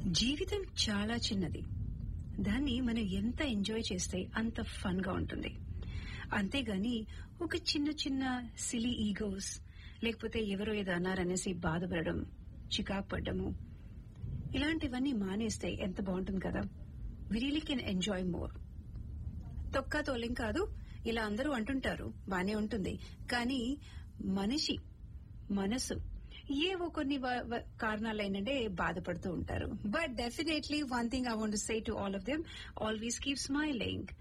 జీవితం చాలా చిన్నది దాన్ని మనం ఎంత ఎంజాయ్ చేస్తే అంత ఫన్ గా ఉంటుంది అంతేగాని ఒక చిన్న చిన్న సిలీ ఈగోస్ లేకపోతే ఎవరో ఏదో అన్నారనేసి బాధపడడం చికాకు పడ్డము ఇలాంటివన్నీ మానేస్తే ఎంత బాగుంటుంది కదా we really can enjoy more తొక్క తోలేం కాదు ఇలా అందరూ అంటుంటారు బానే ఉంటుంది కానీ మనిషి మనసు ఏవో కొన్ని వ- వ- కారణాలు ఏంటంటే బాధపడుతూ ఉంటారు but definitely one thing I want say to all of them always keep smiling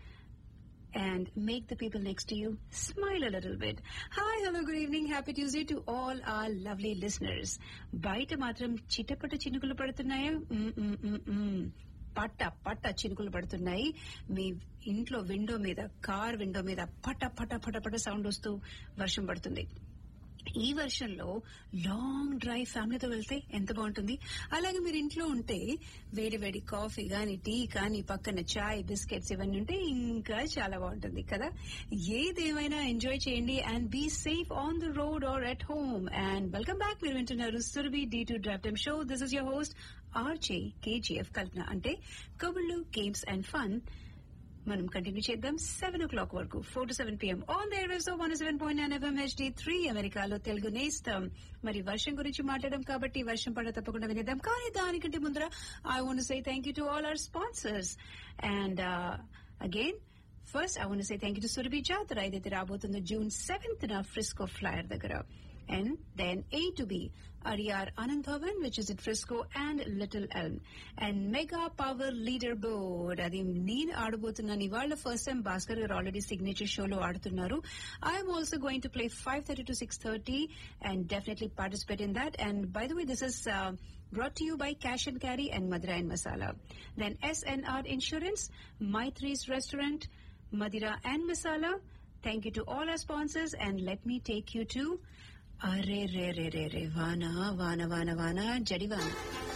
and make the people next to you smile a little bit. Hi, hello, good evening. Happy Tuesday to all our lovely listeners. బయట మాత్రం చిటపట చినుకులు పడుతున్నాయా మ్మ్, మ్మ్, మ్మ్, మ్మ్. పట్ట పట్ట చినుకులు పడుతున్నాయి మీ ఇంట్లో విండో మీద కార్ విండో మీద పట పట పట పట సౌండ్ వస్తూ వర్షం పడుతుంది ఈ వర్షంలో లాంగ్ డ్రైవ్ ఫ్యామిలీతో వెళ్తే ఎంత బాగుంటుంది అలాగే మీరు ఇంట్లో ఉంటే వేడి వేడి కాఫీ గాని టీ కానీ పక్కన చాయ్ బిస్కెట్స్ ఇవన్నీ ఉంటే ఇంకా చాలా బాగుంటుంది కదా ఏదేమైనా ఎంజాయ్ చేయండి and be safe on the road or at home and welcome back మీరు వింటున్నారు Surabhi D to drop time show this is your host RJ KGF Kalpana అంటే కబుళ్ళు గేమ్స్ అండ్ ఫన్ మనం కంటిన్యూ చేద్దాం సెవెన్ ఓ క్లాక్ వరకు four to seven PM on the airwaves one seven point nine FM HD three అమెరికాలో తెలుగు నేస్తాం మరి వర్షం గురించి మాట్లాడడం కాబట్టి వర్షం పడ తప్పకుండా వినేద్దాం కానీ దానికంటే ముందర I want say thank you to all our sponsors and again first I want say thank you to Surabhi Jatara ఏదైతే రాబోతుందో జూన్ సెవెంత్ నా ఫ్రిస్కో ఫ్లైర్ దగ్గర and then A to B, Ariyar Anand Bhavan, which is at Frisco and Little Elm. And Mega Power Leaderboard, అది నేను ఆడబోతున్నాను ఇవాళ first time Bhaskar గారు already signature షోలో ఆడుతున్నారు I'm also going to play five thirty to six thirty and definitely participate in that and by the way this is brought to you by Cash and Carry and Madura and Masala. Then SNR Insurance, Maitri's Restaurant, Madira and Masala. Thank you to all our sponsors and let me take you to అరే రే రే రే రే వాన వాన వాన వాన జడివాన